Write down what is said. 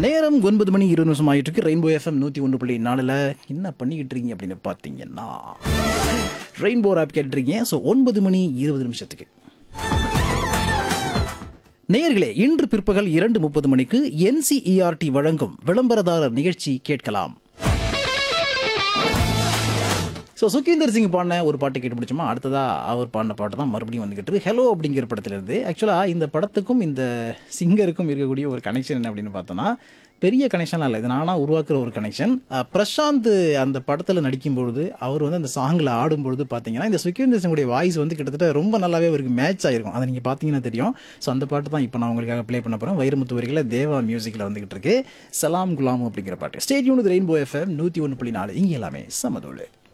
நேரம் ஒன்பது மணி இருபது நிமிஷம் ஆயிட்டு இருக்கு ரெயின்போ எஃப்எம் நூற்றி ஒன்று புள்ளி நாலில் என்ன பண்ணிக்கிட்டு இருக்கீங்க அப்படின்னு பார்த்தீங்கன்னா ரெயின்போ ஆப் கேட்டுருக்கீங்க ஸோ ஒன்பது மணி இருபது நிமிஷத்துக்கு நேயர்களே இன்று பிற்பகல் இரண்டு முப்பது மணிக்கு என்சிஇஆர்டி வழங்கும் விளம்பரதாரர் நிகழ்ச்சி கேட்கலாம் ஸோ சுகீந்தர் சிங் பாடின ஒரு பாட்டு கேட்டு பிடிச்சோமா அடுத்ததா அவர் பாடின பாட்டு தான் மறுபடியும் வந்துகிட்டு இருக்கு ஹலோ அப்படிங்கிற படத்துலேருந்து ஆக்சுவலாக இந்த படத்துக்கும் இந்த சிங்கருக்கும் இருக்கக்கூடிய ஒரு கனெக்ஷன் என்ன அப்படின்னு பார்த்தோன்னா பெரிய கனெக்ஷன்லாம் இல்லை இது நானாக உருவாக்குற ஒரு கனெக்ஷன் பிரசாந்த் அந்த படத்தில் நடிக்கும்பொழுது அவர் வந்து அந்த சாங்கில் ஆடும்பொழுது பார்த்தீங்கன்னா இந்த சுகீந்தர் சிங்குடைய வாய்ஸ் வந்து கிட்டத்தட்ட ரொம்ப நல்லாவே அவருக்கு மேட்ச் ஆயிருக்கும் அதை நீங்கள் பார்த்தீங்கன்னா தெரியும் ஸோ அந்த பாட்டு தான் இப்போ நான் உங்களுக்காக ப்ளே பண்ண போகிறேன் வைரமுத்து வரிகளில் தேவா மியூசிக்கில் வந்துகிட்டு இருக்கு சலாம் குலாம் அப்படிங்கிற பாட்டு ஸ்டேடியூன் ரெயின்போ எஃப்எம் நூற்றி ஒன்று புள்ளி நாலு இங்கே எல்லாமே சமதோடு